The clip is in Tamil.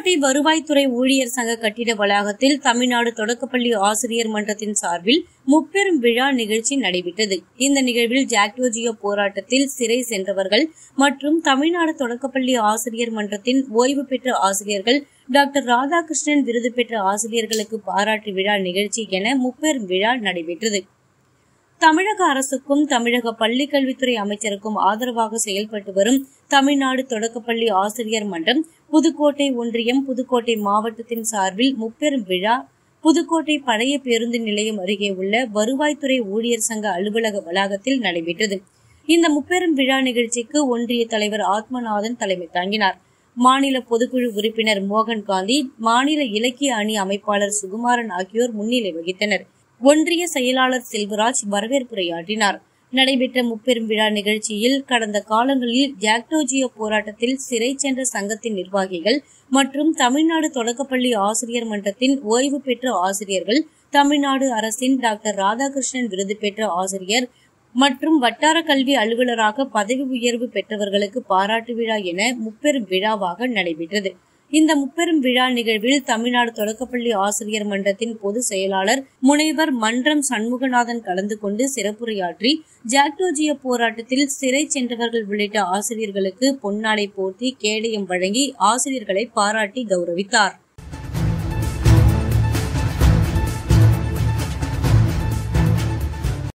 புதுக்கோட்டை வருவாய்த்துறை ஊழியர் சங்க கட்டிட வளாகத்தில் தமிழ்நாடு தொடக்கப்பள்ளி ஆசிரியர் மன்றத்தின் சார்பில் முப்பெரும் விழா நிகழ்ச்சி நடைபெற்றது இந்த நிகழ்வில் ஜாக்டோஜியோ போராட்டத்தில் சிறை சென்றவர்கள் மற்றும் தமிழ்நாடு தொடக்கப்பள்ளி ஆசிரியர் மன்றத்தின் ஓய்வு பெற்ற ஆசிரியர்கள் டாக்டர் ராதாகிருஷ்ணன் விருது பெற்ற ஆசிரியர்களுக்கு பாராட்டு விழா நிகழ்ச்சி என முப்பெரும் விழா நடைபெற்றது தமிழக அரசுக்கும் தமிழக பள்ளிக்கல்வித்துறை அமைச்சருக்கும் ஆதரவாக செயல்பட்டு வரும் தமிழ்நாடு தொடக்கப்பள்ளி ஆசிரியர் மன்றம் புதுக்கோட்டை ஒன்றியம் புதுக்கோட்டை மாவட்டத்தின் சார்பில் முப்பெரும் விழா புதுக்கோட்டை பழைய பேருந்து நிலையம் அருகே உள்ள வருவாய்த்துறை ஊழியர் சங்க அலுவலக வளாகத்தில் நடைபெற்றது இந்த முப்பெரும் விழா நிகழ்ச்சிக்கு ஒன்றிய தலைவர் ஆத்மநாதன் தலைமை தாங்கினார் மாநில பொதுக்குழு உறுப்பினர் மோகன் காந்தி மாநில இலக்கிய அணி அமைப்பாளர் சுகுமாரன் ஆகியோர் முன்னிலை வகித்தனர் ஒன்றிய செயலாளர் செல்வராஜ் வரவேற்புரையாற்றினார் நடைபெற்ற முப்பெரும் விழா நிகழ்ச்சியில் கடந்த காலங்களில் ஜாக்டோஜியோ போராட்டத்தில் சிறை சென்ற சங்கத்தின் நிர்வாகிகள் மற்றும் தமிழ்நாடு தொடக்கப்பள்ளி ஆசிரியர் மன்றத்தின் ஓய்வு பெற்ற ஆசிரியர்கள் தமிழ்நாடு அரசின் டாக்டர் ராதாகிருஷ்ணன் விருது பெற்ற ஆசிரியர் மற்றும் வட்டார கல்வி அலுவலராக பதவி உயர்வு பெற்றவர்களுக்கு பாராட்டு விழா என முப்பெரும் விழாவாக நடைபெற்றது இந்த முப்பெரும் விழா நிகழ்வில் தமிழ்நாடு தொடக்கப்பள்ளி ஆசிரியர் மன்றத்தின் பொதுச் செயலாளர் முனைவர் மன்றம் சண்முகநாதன் கலந்து கொண்டு சிறப்புரையாற்றி ஜாக்டோஜிய போராட்டத்தில் சிறை சென்றவர்கள் உள்ளிட்ட ஆசிரியர்களுக்கு பொன்னாடை போர்த்தி கேடயம் வழங்கி ஆசிரியர்களை பாராட்டி கௌரவித்தார்